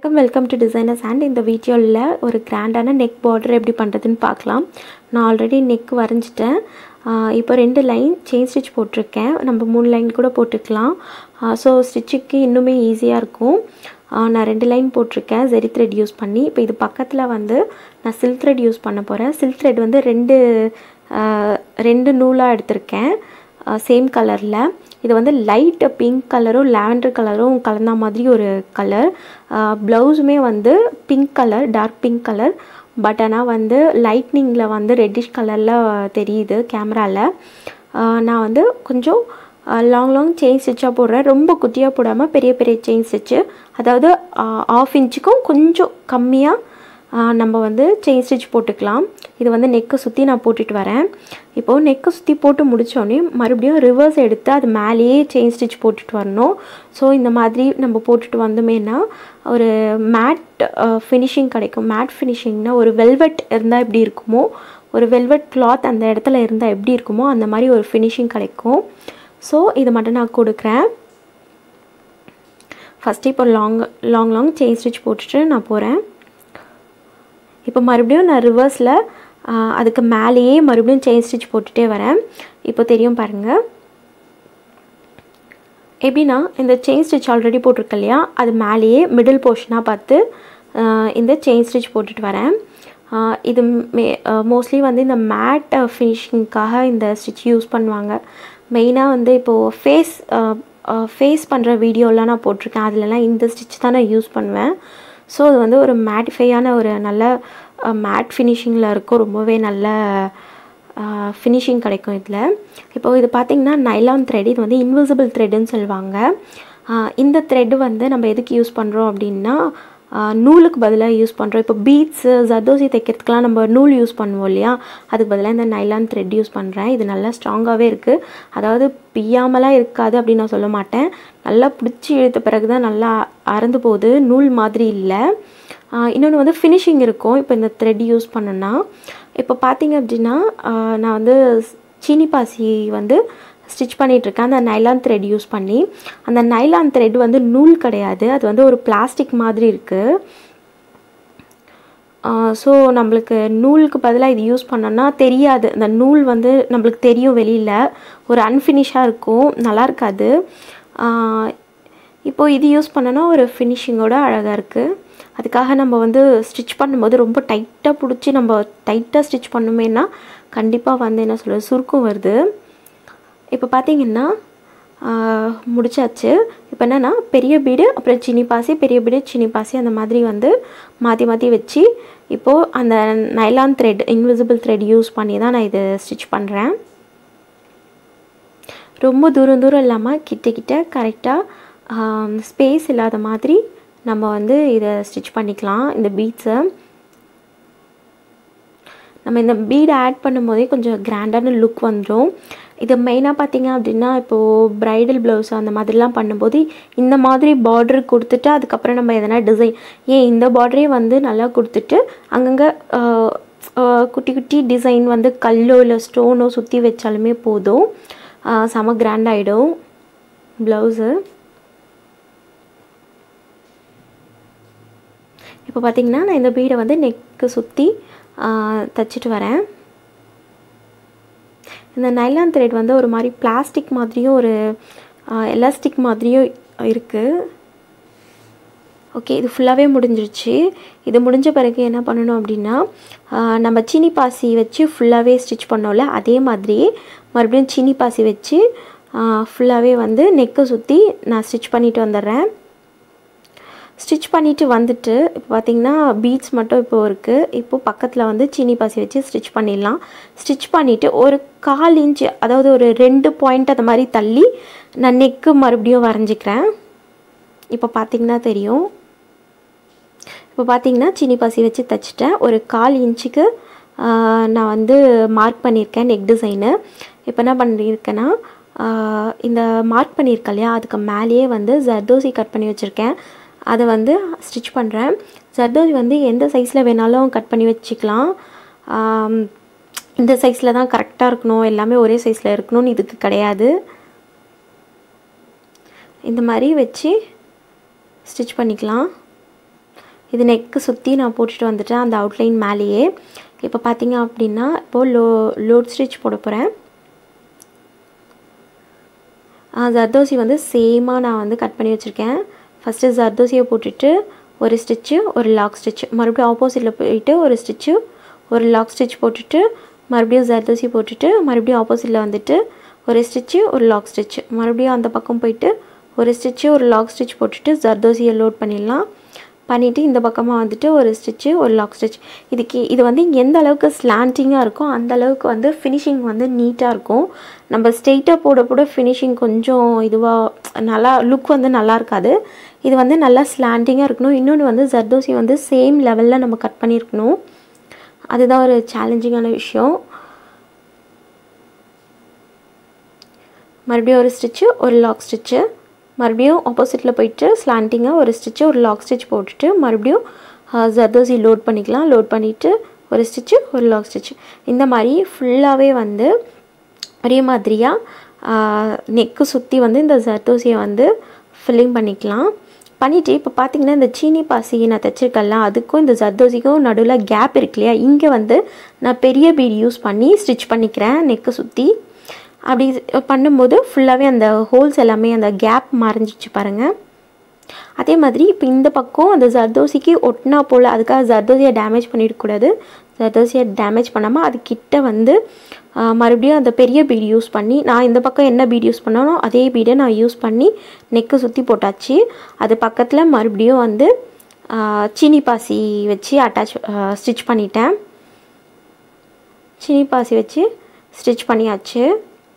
வணக்கம் welcome to designers and இந்த வீடியோவில் ஒரு கிராண்டான நெக் பார்டர் எப்படி பண்ணுறதுன்னு பார்க்கலாம் நான் ஆல்ரெடி நெக் வரைஞ்சிட்டேன் இப்போ ரெண்டு லைன் செயின் ஸ்டிச் போட்டிருக்கேன் நம்ம மூணு லைன் கூட போட்டுக்கலாம் ஸோ ஸ்டிச்சுக்கு இன்னுமே ஈஸியாக இருக்கும் நான் ரெண்டு லைன் போட்டிருக்கேன் ஜெரி த்ரெட் யூஸ் பண்ணி இப்போ இது பக்கத்தில் வந்து நான் சில்க் த்ரெட் யூஸ் பண்ண போகிறேன் சில்க் த்ரெட் வந்து ரெண்டு ரெண்டு நூலாக எடுத்திருக்கேன் சேம் கலரில் இது வந்து லைட் பிங்க் கலரும் லாவெண்டர் கலரும் கலந்த மாதிரி ஒரு கலர் ப்ளவுஸுமே வந்து pink colour dark pink colour but ஆனால் வந்து லைட்னிங்கில் வந்து ரெட்டிஷ் கலரில் தெரியுது கேமராவில் நான் வந்து கொஞ்சம் லாங் லாங் செயின் ஸ்டிச்சாக போடுறேன் ரொம்ப குட்டியாக போடாமல் பெரிய பெரிய செயின் ஸ்டிச்சு அதாவது ஆஃப் இன்ச்சுக்கும் கொஞ்சம் கம்மியாக நம்ம வந்து செயின் ஸ்டிச் போட்டுக்கலாம் இது வந்து நெக்கை சுற்றி நான் போட்டுட்டு வரேன் இப்போது நெக்கை சுற்றி போட்டு முடித்தோடனே மறுபடியும் ரிவர்ஸ் எடுத்து அது மேலேயே செயின் ஸ்டிச் போட்டுட்டு வரணும் ஸோ இந்த மாதிரி நம்ம போட்டுட்டு வந்தோமேனா ஒரு மேட் ஃபினிஷிங் கிடைக்கும் மேட் ஃபினிஷிங்னா ஒரு வெல்வெட் இருந்தால் எப்படி இருக்குமோ ஒரு வெல்வெட் கிளாத் அந்த இடத்துல இருந்தால் எப்படி இருக்குமோ அந்த மாதிரி ஒரு ஃபினிஷிங் கிடைக்கும் ஸோ இது மட்டும் நான் கொடுக்குறேன் ஃபஸ்ட்டு இப்போ long long long chain stitch போட்டுட்டு நான் போகிறேன் இப்போ மறுபடியும் நான் ரிவர்ஸில் அதுக்கு மேலேயே மறுபடியும் செயின் ஸ்டிச் போட்டுகிட்டே வரேன் இப்போ தெரியும் பாருங்கள் எப்படின்னா இந்த செயின் ஸ்டிச் ஆல்ரெடி போட்டிருக்கு இல்லையா அது மேலேயே மிடில் போர்ஷனாக பார்த்து இந்த செயின் ஸ்டிச் போட்டுட்டு வரேன் இது மே மோஸ்ட்லி வந்து இந்த மேட் ஃபினிஷிங்க்காக இந்த ஸ்டிச் யூஸ் பண்ணுவாங்க மெயினாக வந்து இப்போது ஃபேஸ் ஃபேஸ் பண்ணுற வீடியோலாம் நான் போட்டிருக்கேன் அதிலலாம் இந்த ஸ்டிச் தான் நான் யூஸ் பண்ணுவேன் ஸோ அது வந்து ஒரு மேட்டிஃபையான ஒரு நல்ல மேட் ஃபினிஷிங்கில் இருக்கும் ரொம்பவே நல்ல ஃபினிஷிங் கிடைக்கும் இதில் இப்போது இது பார்த்திங்கன்னா நைலான் த்ரெட் இது வந்து இன்விசிபிள் த்ரெட்டுன்னு சொல்லுவாங்க இந்த த்ரெட்டு வந்து நம்ம எதுக்கு யூஸ் பண்ணுறோம் அப்படின்னா நூலுக்கு பதிலாக யூஸ் பண்ணுறோம் இப்போ பீட்ஸு ஜர்தோசி தைக்கிறதுக்கெலாம் நம்ம நூல் யூஸ் பண்ணுவோம் இல்லையா அதுக்கு பதிலாக இந்த நைலான் த்ரெட் யூஸ் பண்ணுறேன் இது நல்லா ஸ்ட்ராங்காகவே இருக்குது அதாவது பிய்யாமலாம் இருக்காது அப்படின்னு நான் சொல்ல மாட்டேன் நல்லா பிடிச்சி இழுத்த பிறகு தான் நல்லா அறந்து போகுது நூல் மாதிரி இல்லை இன்னொன்று வந்து ஃபினிஷிங் இருக்கும் இப்போ இந்த த்ரெட் யூஸ் பண்ணேன்னா இப்போ பார்த்தீங்க அப்படின்னா நான் வந்து சீனி பாசி வந்து ஸ்டிச் பண்ணிகிட்ருக்கேன் அந்த நைலான் த்ரெட் யூஸ் பண்ணி அந்த நைலான் த்ரெட் வந்து நூல் கிடையாது அது வந்து ஒரு பிளாஸ்டிக் மாதிரி இருக்குது ஸோ நம்மளுக்கு நூலுக்கு பதிலாக இது யூஸ் பண்ணோன்னா தெரியாது அந்த நூல் வந்து நம்மளுக்கு தெரியும் வெளியில் ஒரு அன்ஃபினிஷாக இருக்கும் நல்லா இருக்காது இப்போது இது யூஸ் பண்ணோன்னா ஒரு ஃபினிஷிங்கோட அழகாக இருக்குது அதுக்காக நம்ம வந்து ஸ்டிச் பண்ணும்போது ரொம்ப டைட்டாக பிடிச்சி நம்ம டைட்டாக ஸ்டிச் பண்ணுமேனா கண்டிப்பாக வந்து என்ன சொல்கிறது சுருக்கம் வருது இப்போ பார்த்திங்கன்னா முடிச்சாச்சு இப்போ என்னென்னா பெரிய பீடு அப்புறம் சினி பாசி பெரிய பீடு சினி பாசி அந்த மாதிரி வந்து மாற்றி மாற்றி வச்சு இப்போது அந்த nylon thread invisible thread use பண்ணி தான் நான் இது ஸ்டிச் பண்ணுறேன் ரொம்ப தூரம் தூரம் இல்லாமல் கிட்ட கிட்ட கரெக்டாக ஸ்பேஸ் இல்லாத மாதிரி நம்ம வந்து இதை ஸ்டிச் பண்ணிக்கலாம் இந்த பீட்ஸை நம்ம இந்த பீடை ஆட் பண்ணும்போதே கொஞ்சம் கிராண்டான லுக் வந்துடும் இது மெயினாக பார்த்தீங்க அப்படின்னா இப்போது ப்ரைடல் ப்ளவுஸ் அந்த மாதிரிலாம் பண்ணும்போது இந்த மாதிரி பார்டர் கொடுத்துட்டு அதுக்கப்புறம் நம்ம எதனா டிசைன் ஏன் இந்த பார்டரே வந்து நல்லா கொடுத்துட்டு அங்கங்கே குட்டி குட்டி டிசைன் வந்து கல்லோ இல்லை ஸ்டோனோ சுற்றி வச்சாலுமே போதும் செம கிராண்ட் ஆகிடும் ப்ளவுஸு இப்போ பார்த்திங்கன்னா நான் இந்த பீடை வந்து நெக்கு சுற்றி தைச்சிட்டு வரேன் இந்த நைலான் த்ரெட் வந்து ஒரு மாதிரி பிளாஸ்டிக் மாதிரியும் ஒரு எலாஸ்டிக் மாதிரியும் இருக்குது ஓகே இது ஃபுல்லாகவே முடிஞ்சிருச்சு இது முடிஞ்ச பிறகு என்ன பண்ணணும் அப்படின்னா நம்ம சீனி பாசி வச்சு ஃபுல்லாகவே ஸ்டிச் பண்ணோம்ல அதே மாதிரியே மறுபடியும் சீனி பாசி வச்சு ஃபுல்லாகவே வந்து நெக்கை சுற்றி நான் ஸ்டிச் பண்ணிட்டு வந்துடுறேன் ஸ்டிச் பண்ணிவிட்டு வந்துட்டு இப்போ பார்த்திங்கன்னா பீட்ஸ் மட்டும் இப்போ இருக்குது இப்போது பக்கத்தில் வந்து சீனி பாசி வச்சு ஸ்டிச் பண்ணிடலாம் ஸ்டிச் பண்ணிவிட்டு ஒரு கால் இன்ச்சு அதாவது ஒரு ரெண்டு பாயிண்ட் அந்த மாதிரி தள்ளி நான் நெக்கு மறுபடியும் வரைஞ்சிக்கிறேன் இப்போ பார்த்திங்கன்னா தெரியும் இப்போ பார்த்திங்கன்னா சீனி பாசி வச்சு தைச்சிட்டேன் ஒரு கால் இன்ச்சுக்கு நான் வந்து மார்க் பண்ணியிருக்கேன் நெக் டிசைனு இப்போ என்ன பண்ணியிருக்கேன்னா இந்த மார்க் பண்ணியிருக்கேன் இல்லையா அதுக்கு மேலேயே வந்து ஜர்தோசி கட் பண்ணி வச்சுருக்கேன் அதை வந்து ஸ்டிச் பண்ணுறேன் ஜர்தோசி வந்து எந்த சைஸில் வேணாலும் கட் பண்ணி வச்சுக்கலாம் இந்த சைஸில் தான் கரெக்டாக இருக்கணும் எல்லாமே ஒரே சைஸில் இருக்கணும்னு இதுக்கு கிடையாது இந்த மாதிரி வச்சு ஸ்டிச் பண்ணிக்கலாம் இது நெக்கு சுற்றி நான் போட்டுட்டு வந்துட்டேன் அந்த அவுட்லைன் மேலேயே இப்போ பார்த்தீங்க அப்படின்னா இப்போது லோ லோட் ஸ்டிச் போட போகிறேன் ஜர்தோசி வந்து சேமாக நான் வந்து கட் பண்ணி வச்சுருக்கேன் ஃபஸ்ட்டு ஜர்தோசியை போட்டுட்டு ஒரு ஸ்டிச்சு ஒரு லாக் ஸ்டிச் மறுபடியும் ஆப்போசிட்டில் போயிட்டு ஒரு ஸ்டிச்சு ஒரு லாக் ஸ்டிச் போட்டுட்டு மறுபடியும் ஜர்தோசி போட்டுட்டு மறுபடியும் ஆப்போசிட்டில் வந்துட்டு ஒரு ஸ்டிச்சு ஒரு லாக் ஸ்டிச் மறுபடியும் அந்த பக்கம் போயிட்டு ஒரு ஸ்டிச்சு ஒரு லாக் ஸ்டிச் போட்டுட்டு ஜர்தோசியை லோட் பண்ணிடலாம் பண்ணிவிட்டு இந்த பக்கமாக வந்துட்டு ஒரு ஸ்டிச்சு ஒரு லாக் ஸ்டிச் இதுக்கு இது வந்து எந்த அளவுக்கு ஸ்லாண்டிங்காக இருக்கோ அந்த அளவுக்கு வந்து ஃபினிஷிங் வந்து நீட்டாக இருக்கும் நம்ம ஸ்ட்ரெயிட்டாக போட போட ஃபினிஷிங் கொஞ்சம் இதுவாக நல்லா லுக் வந்து நல்லா இருக்காது இது வந்து நல்லா ஸ்லாண்டிங்காக இருக்கணும் இன்னொன்று வந்து ஜர்தோசி வந்து சேம் லெவலில் நம்ம கட் பண்ணியிருக்கணும் அதுதான் ஒரு சேலஞ்சிங்கான விஷயம் மறுபடியும் ஒரு ஸ்டிச்சு ஒரு லாக் ஸ்டிச்சு மறுபடியும் ஆப்போசிட்டில் போயிட்டு ஸ்லாண்டிங்காக ஒரு ஸ்டிச்சு ஒரு லாக் ஸ்டிச் போட்டுட்டு மறுபடியும் ஜர்தோசி லோட் பண்ணிக்கலாம் லோட் பண்ணிவிட்டு ஒரு ஸ்டிச்சு ஒரு லாக் ஸ்டிச் இந்த மாதிரி ஃபுல்லாகவே வந்து ஒரே மாதிரியாக நெக்கு சுற்றி வந்து இந்த ஜர்தோசியை வந்து ஃபில்லிங் பண்ணிக்கலாம் பண்ணிவிட்டு இப்போ பார்த்தீங்கன்னா இந்த சீனி பாசி நான் தைச்சிருக்கேன்ல அதுக்கும் இந்த ஜர்தோசிக்கும் நடுவில் கேப் இருக்கு இல்லையா இங்கே வந்து நான் பெரிய பீட் யூஸ் பண்ணி ஸ்டிச் பண்ணிக்கிறேன் நெக்கு சுற்றி அப்படி பண்ணும்போது ஃபுல்லாகவே அந்த ஹோல்ஸ் எல்லாமே அந்த கேப் மறைஞ்சிச்சு பாருங்கள் அதே மாதிரி இப்போ இந்த பக்கம் அந்த ஜர்தோசிக்கு ஒட்டினா போல் அதுக்காக ஜர்தோசியை டேமேஜ் பண்ணிடக்கூடாது ஜர்தோசியை டேமேஜ் பண்ணாமல் அது கிட்ட வந்து மறுபடியும் அந்த பெரிய பீடு யூஸ் பண்ணி நான் இந்த பக்கம் என்ன பீடு யூஸ் பண்ணானோ அதே பீடை நான் யூஸ் பண்ணி நெக்கு சுற்றி போட்டாச்சு அது பக்கத்தில் மறுபடியும் வந்து சீனி பாசி வச்சு அட்டாச் ஸ்டிச் பண்ணிட்டேன் சீனி பாசி வச்சு ஸ்டிச் பண்ணியாச்சு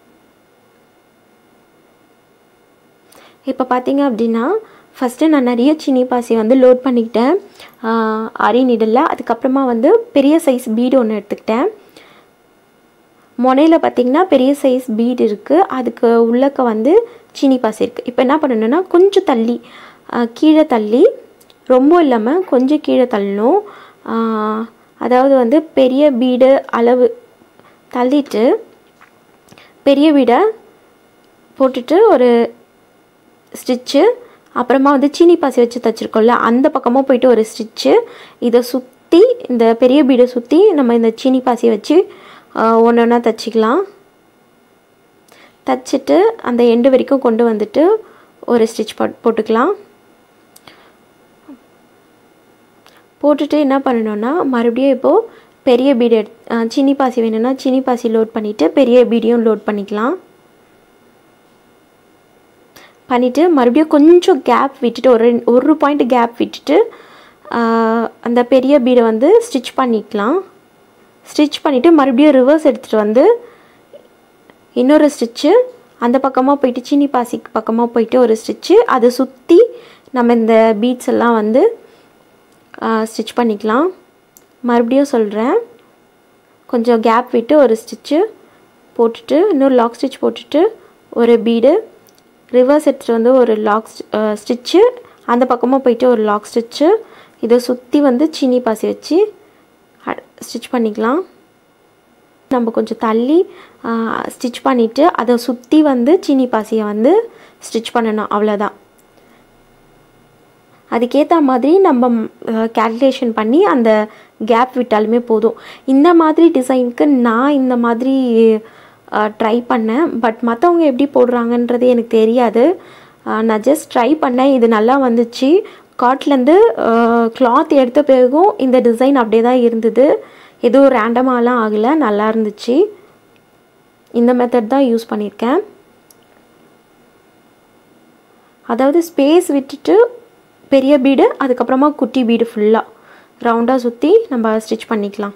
இப்போ பார்த்தீங்க அப்படின்னா ஃபஸ்ட்டு நான் நிறைய சினி பாசி வந்து லோட் பண்ணிக்கிட்டேன் அரி நிடலில் அதுக்கப்புறமா வந்து பெரிய சைஸ் பீடு ஒன்று எடுத்துக்கிட்டேன் முனையில் பார்த்திங்கன்னா பெரிய சைஸ் பீடு இருக்குது அதுக்கு உள்ளக்க வந்து சீனி பாசி இருக்குது இப்போ என்ன பண்ணணுன்னா கொஞ்சம் தள்ளி கீழே தள்ளி ரொம்ப இல்லாமல் கொஞ்சம் கீழே தள்ளணும் அதாவது வந்து பெரிய பீடு அளவு தள்ளிட்டு பெரிய பீடை போட்டுட்டு ஒரு ஸ்டிச்சு அப்புறமா வந்து சீனி பாசி வச்சு தைச்சிருக்கோம்ல அந்த பக்கமாக போயிட்டு ஒரு ஸ்டிச்சு இதை சுற்றி இந்த பெரிய பீடை சுற்றி நம்ம இந்த சீனி பாசியை வச்சு ஒன்று ஒன்றா தைச்சிக்கலாம் தைச்சிட்டு அந்த எண்டு வரைக்கும் கொண்டு வந்துட்டு ஒரு ஸ்டிச் போட்டுக்கலாம் போட்டுட்டு என்ன பண்ணணும்னா மறுபடியும் இப்போது பெரிய பீடு எடு சீனி பாசி வேணும்னா சீனி பாசி லோட் பண்ணிவிட்டு பெரிய பீடியும் லோட் பண்ணிக்கலாம் பண்ணிவிட்டு மறுபடியும் கொஞ்சம் கேப் விட்டுட்டு ஒரு ஒரு பாயிண்ட் கேப் விட்டுட்டு அந்த பெரிய பீடை வந்து ஸ்டிச் பண்ணிக்கலாம் ஸ்டிச் பண்ணிவிட்டு மறுபடியும் ரிவர்ஸ் எடுத்துகிட்டு வந்து இன்னொரு ஸ்டிச்சு அந்த பக்கமாக போயிட்டு சீனி பாசிக்கு பக்கமாக போயிட்டு ஒரு ஸ்டிச்சு அதை சுற்றி நம்ம இந்த பீட்ஸ் எல்லாம் வந்து ஸ்டிச் பண்ணிக்கலாம் மறுபடியும் சொல்கிறேன் கொஞ்சம் கேப் விட்டு ஒரு ஸ்டிச்சு போட்டுட்டு இன்னொரு லாக் ஸ்டிச் போட்டுட்டு ஒரு பீடு ரிவர்ஸ் எடுத்துகிட்டு வந்து ஒரு லாக் ஸ்டிச்சு அந்த பக்கமாக போயிட்டு ஒரு லாக் ஸ்டிச்சு இதை சுற்றி வந்து சீனி பாசி வச்சு ஸ்டிச் பண்ணிக்கலாம் நம்ம கொஞ்சம் தள்ளி ஸ்டிச் பண்ணிவிட்டு அதை சுற்றி வந்து சீனி பாசியை வந்து ஸ்டிச் பண்ணணும் அவ்வளோதான் அதுக்கேற்ற மாதிரி நம்ம கேல்குலேஷன் பண்ணி அந்த கேப் விட்டாலுமே போதும் இந்த மாதிரி டிசைனுக்கு நான் இந்த மாதிரி ட்ரை பண்ணேன் பட் மற்றவங்க எப்படி போடுறாங்கன்றது எனக்கு தெரியாது நான் ஜஸ்ட் ட்ரை பண்ணேன் இது நல்லா வந்துச்சு காட்லேருந்து கிளாத் எடுத்த பிறகும் இந்த டிசைன் அப்படியே தான் இருந்தது எதுவும் ரேண்டமாலாம் ஆகலை நல்லா இருந்துச்சு இந்த மெத்தட் தான் யூஸ் பண்ணியிருக்கேன் அதாவது ஸ்பேஸ் விட்டுட்டு பெரிய பீடு அதுக்கப்புறமா குட்டி பீடு ஃபுல்லாக ரவுண்டாக சுற்றி நம்ம ஸ்டிச் பண்ணிக்கலாம்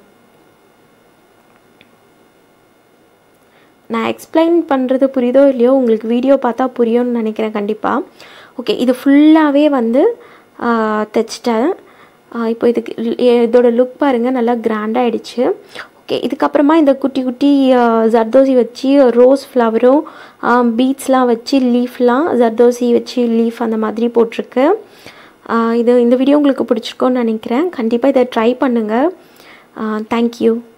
நான் எக்ஸ்பிளைன் பண்ணுறது புரியுதோ இல்லையோ உங்களுக்கு வீடியோ பார்த்தா புரியும்னு நினைக்கிறேன் கண்டிப்பாக ஓகே இது ஃபுல்லாகவே வந்து தைச்சிட்டேன் இப்போ இதுக்கு இதோட லுக் பாருங்கள் நல்லா கிராண்டாகிடுச்சு ஓகே இதுக்கப்புறமா இந்த குட்டி குட்டி ஜர்தோசி வச்சு ரோஸ் ஃப்ளவரும் பீட்ஸ்லாம் வச்சு லீஃப்லாம் ஜர்தோசி வச்சு லீஃப் அந்த மாதிரி போட்டிருக்கு இது இந்த வீடியோ உங்களுக்கு பிடிச்சிருக்கோன்னு நினைக்கிறேன் கண்டிப்பாக இதை ட்ரை பண்ணுங்கள் தேங்க்யூ